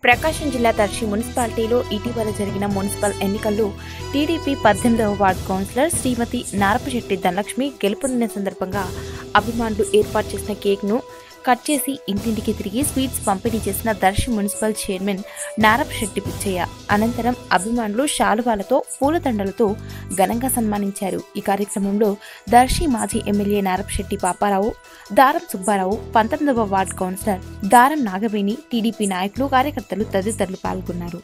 ప్రకాశం జిల్లా దర్శి మున్సిపాలిటీలో ఇటీవల జరిగిన మున్సిపల్ ఎన్నికల్లో టీడీపీ పద్దెనిమిదవ వార్డు కౌన్సిలర్ శ్రీమతి నారపశెట్టి ధనలక్ష్మి గెలుపొందిన సందర్భంగా అభిమానులు ఏర్పాటు చేసిన కేక్ను కట్ చేసి ఇంటింటికి తిరిగి స్వీట్స్ పంపిణీ చేసిన దర్శి మున్సిపల్ చైర్మన్ నారపశెట్టి పిచ్చయ్య అనంతరం అభిమానులు శాలువాలతో పూలదండలతో ఘనంగా సన్మానించారు ఈ కార్యక్రమంలో దర్శి మాజీ ఎమ్మెల్యే నారపశెట్టి పాపారావు దారం సుబ్బారావు పంతొమ్మిదవ వార్డు కౌన్సిలర్ దారం నాగవేణి టీడీపీ నాయకులు కార్యకర్తలు తదితరులు పాల్గొన్నారు